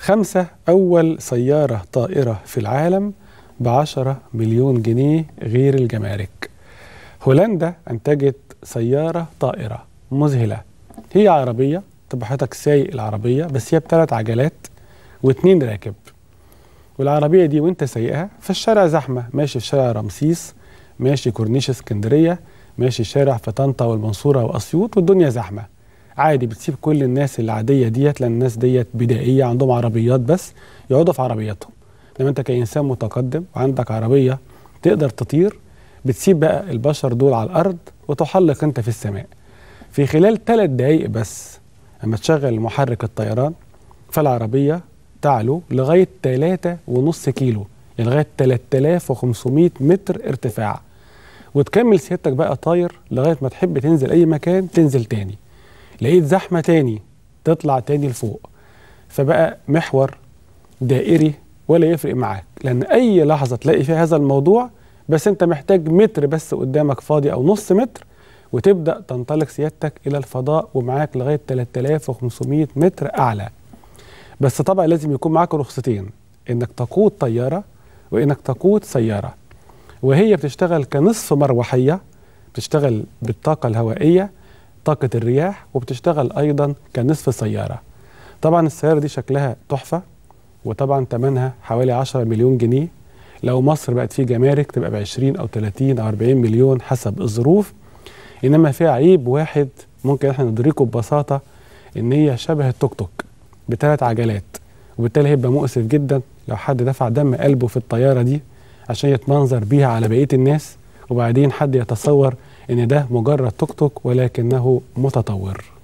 خمسة أول سيارة طائرة في العالم بعشرة مليون جنيه غير الجمارك هولندا أنتجت سيارة طائرة مذهلة هي عربية تبقى حضرتك سايق العربية بس هي بثلاث عجلات واتنين راكب والعربية دي وانت سايقها في الشارع زحمة ماشي في شارع رمسيس ماشي كورنيش اسكندرية ماشي شارع في طنطا والمنصورة وأسيوط والدنيا زحمة عادي بتسيب كل الناس العادية ديت لأن الناس ديت بدائية عندهم عربيات بس يقعدوا في عربياتهم لما انت كإنسان متقدم وعندك عربية تقدر تطير بتسيب بقى البشر دول على الأرض وتحلق انت في السماء في خلال ثلاث دقايق بس لما تشغل محرك الطيران فالعربية تعلو لغاية 3.5 كيلو يعني لغاية 3500 متر ارتفاع وتكمل سيادتك بقى طاير لغاية ما تحب تنزل أي مكان تنزل تاني لقيت زحمة تاني تطلع تاني لفوق فبقى محور دائري ولا يفرق معاك لأن أي لحظة تلاقي فيها هذا الموضوع بس أنت محتاج متر بس قدامك فاضي أو نص متر وتبدأ تنطلق سيادتك إلى الفضاء ومعاك لغاية 3500 متر أعلى بس طبعا لازم يكون معاك رخصتين إنك تقود طيارة وإنك تقود سيارة وهي بتشتغل كنصف مروحية بتشتغل بالطاقة الهوائية طاقة الرياح وبتشتغل أيضا كنصف سيارة طبعا السيارة دي شكلها تحفة وطبعا ثمنها حوالي 10 مليون جنيه لو مصر بقت فيه جمارك تبقى ب 20 أو 30 أو 40 مليون حسب الظروف إنما فيها عيب واحد ممكن احنا ندركه ببساطة إن هي شبه التوك توك بثلاث عجلات وبالتالي هيبقى مؤسف جدا لو حد دفع دم قلبه في الطيارة دي عشان يتمنظر بيها على بقية الناس وبعدين حد يتصور ان ده مجرد توك توك ولكنه متطور